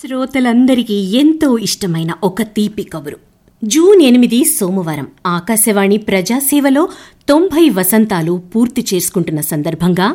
శ్రోతలందరికీ ఎంతో ఇష్టమైన ఒక తీపి కబురు జూన్ ఎనిమిది సోమవారం ఆకాశవాణి ప్రజాసేవలో తొంభై వసంతాలు పూర్తి చేసుకుంటున్న సందర్భంగా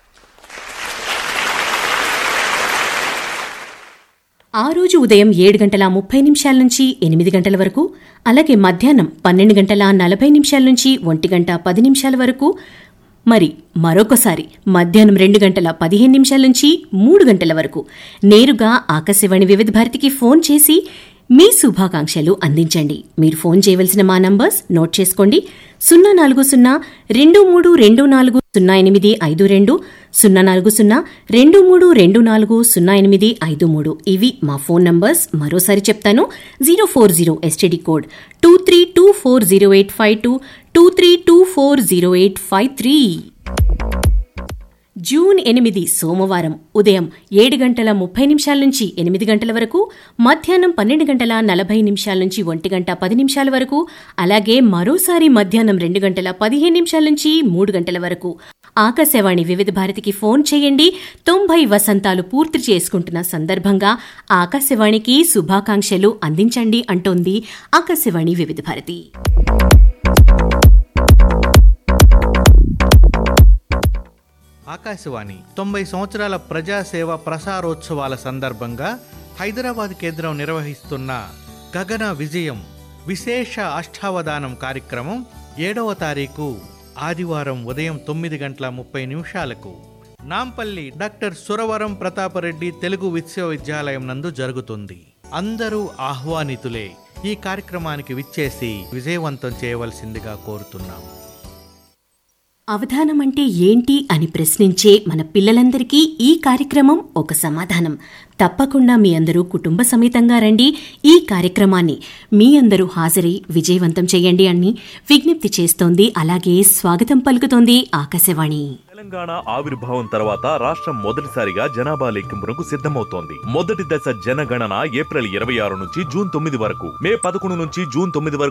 ఆ రోజు ఉదయం ఏడు గంటల ముప్పై నిమిషాల నుంచి ఎనిమిది గంటల వరకు అలాగే మధ్యాహ్నం పన్నెండు గంటల నలభై నిమిషాల నుంచి ఒంటి గంట పది నిమిషాల వరకు మరి మరొకసారి మధ్యాహ్నం రెండు గంటల పదిహేను నిమిషాల నుంచి మూడు గంటల వరకు నేరుగా ఆకాశవాణి వివిధ భారతికి ఫోన్ చేసి మీ శుభాకాంక్షలు అందించండి మీరు ఫోన్ చేయవలసిన మా నంబర్స్ నోట్ చేసుకోండి సున్నా నాలుగు సున్నా రెండు మూడు రెండు నాలుగు సున్నా ఎనిమిది ఐదు రెండు సున్నా నాలుగు సున్నా రెండు మూడు రెండు నాలుగు సున్నా ఎనిమిది ఐదు మూడు ఇవి మా ఫోన్ నంబర్స్ మరోసారి చెప్తాను zero four zero STD code two three two four zero eight five two two three two four zero eight five three June ఎనిమిది సోమవారం ఉదయం ఏడు గంటల ముప్పై నిమిషాల నుంచి ఎనిమిది గంటల వరకు మధ్యాహ్నం పన్నెండు గంటల నలభై నిమిషాల నుంచి ఒంటి గంట పది నిమిషాల వరకు అలాగే మరోసారి మధ్యాహ్నం రెండు గంటల పదిహేను నిమిషాల నుంచి మూడు గంటల వరకు ఆకాశవాణి వివిధ భారతికి ఫోన్ చేయండి తొంభై వసంతాలు పూర్తి చేసుకుంటున్న సందర్భంగా ఆకాశవాణికి శుభాకాంక్షలు అందించండి అంటోంది ఆకాశవాణి వివిధ భారతి ఆకాశవాణి తొంభై సంవత్సరాల ప్రజాసేవ ప్రసారోత్సవాల సందర్భంగా హైదరాబాద్ కేంద్రం నిర్వహిస్తున్న గగన విజయం విశేష అష్టావధానం కార్యక్రమం ఏడవ తారీఖు ఆదివారం ఉదయం తొమ్మిది గంటల ముప్పై నిమిషాలకు నాంపల్లి డాక్టర్ సురవరం ప్రతాపరెడ్డి తెలుగు విశ్వవిద్యాలయం నందు జరుగుతుంది అందరూ ఆహ్వానితులే ఈ కార్యక్రమానికి విచ్చేసి విజయవంతం చేయవలసిందిగా కోరుతున్నాం అవధానం అంటే ఏంటి అని ప్రశ్నించే మన పిల్లలందరికీ ఈ కార్యక్రమం ఒక సమాధానం తప్పకుండా మీ అందరూ కుటుంబ సమేతంగా రండి ఈ కార్యక్రమాన్ని మీ అందరూ హాజరై విజయవంతం చేయండి అని విజ్ఞప్తి చేస్తోంది అలాగే స్వాగతం పలుకుతోంది ఆకాశవాణి తెలంగాణ ఆవిర్భావం తర్వాత రాష్ట్రం మొదటిసారిగా జనాభా లెక్కింపునకు సిద్ధమవుతోంది మొదటి దశ జనగణన ఏప్రిల్ ఇరవై ఆరు నుంచి జూన్ తొమ్మిది వరకు మే పదకొండు నుంచి జూన్ తొమ్మిది వరకు